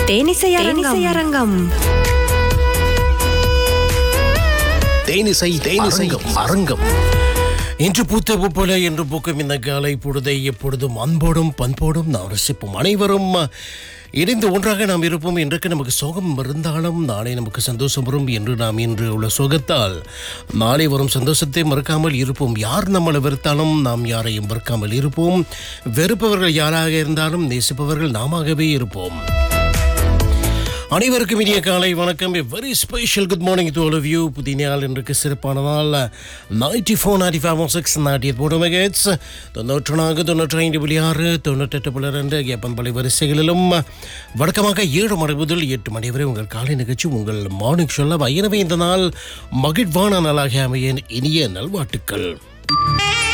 தேனிசையரங்கம் தேனிசை தேனிசை அரங்கம் இன்று பூத்த போல என்று பூக்கும் இந்த காலை பொழுதை எப்பொழுதும் அன்போடும் பண்போடும் நாம் ரசிப்போம் அனைவரும் இணைந்து ஒன்றாக நாம் இருப்போம் இன்றைக்கு நமக்கு சோகம் இருந்தாலும் நாளை நமக்கு சந்தோஷம் வரும் என்று நாம் இன்று உள்ள சோகத்தால் நாளை வரும் சந்தோஷத்தை மறக்காமல் இருப்போம் யார் நம்மளை வெறுத்தாலும் நாம் யாரையும் வெறுக்காமல் இருப்போம் வெறுப்பவர்கள் யாராக இருந்தாலும் நேசிப்பவர்கள் நாமாகவே இருப்போம் அனைவருக்கும் இனிய காலை வணக்கம் very special good morning to all of you புதிய நாள் இன்றைக்கு சிறப்பான நாள் ninety four ninety five six நாட்டி போடும் மெகேட்ஸ் தொண்ணூற்று நான்கு தொண்ணூற்றி ஐந்து புள்ளி ஆறு தொண்ணூற்றெட்டு புள்ளி ரெண்டு ஏப்பன்பள்ளி வரிசைகளிலும் வழக்கமாக ஏழு மணி முதல் எட்டு மணி வரை உங்கள் காலை நிகழ்ச்சி உங்கள் மார்னிங் சொல்ல எனவே இந்த நாள் மகிழ்வான நாளாக அமைய இனிய நல்வாட்டுக்கள்